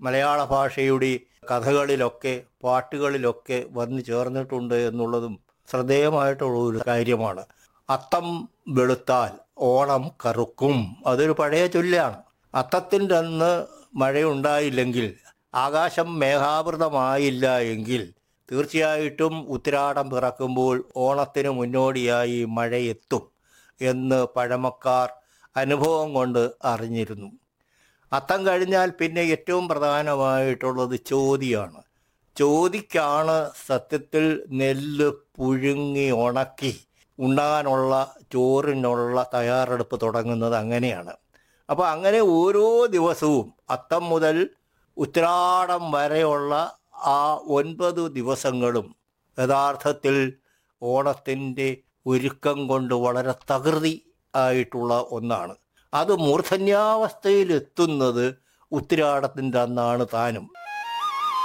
മലയാള ഭാഷയുടെ കഥകളിലൊക്കെ പാട്ടുകളിലൊക്കെ വന്നു ചേർന്നിട്ടുണ്ട് എന്നുള്ളതും ശ്രദ്ധേയമായിട്ടുള്ള ഒരു കാര്യമാണ് അത്തം വെളുത്താൽ ഓണം കറുക്കും അതൊരു പഴയ ചൊല്ലാണ് അത്തത്തിൻ്റെ അന്ന് മഴയുണ്ടായില്ലെങ്കിൽ ആകാശം മേഘാവൃതമായില്ല എങ്കിൽ തീർച്ചയായിട്ടും ഉത്തിരാടം പിറക്കുമ്പോൾ ഓണത്തിന് മുന്നോടിയായി മഴയെത്തും എന്ന് പഴമക്കാർ അനുഭവം കൊണ്ട് അറിഞ്ഞിരുന്നു അത്തം കഴിഞ്ഞാൽ പിന്നെ ഏറ്റവും പ്രധാനമായിട്ടുള്ളത് ചോതിയാണ് ചോതിക്കാണ് സത്യത്തിൽ നെല്ല് പുഴുങ്ങി ഉണക്കി ഉണ്ണാനുള്ള ചോറിനുള്ള തയ്യാറെടുപ്പ് തുടങ്ങുന്നത് അങ്ങനെയാണ് അപ്പോൾ അങ്ങനെ ഓരോ ദിവസവും അത്തം മുതൽ ഉത്രാടം വരെയുള്ള ആ ഒൻപത് ദിവസങ്ങളും യഥാർത്ഥത്തിൽ ഓണത്തിൻ്റെ ഒരുക്കം കൊണ്ട് വളരെ തകൃതി ആയിട്ടുള്ള ഒന്നാണ് അത് മൂർധന്യാവസ്ഥയിൽ എത്തുന്നത് ഉത്തിരാടത്തിൻ്റെ അന്നാണ് താനും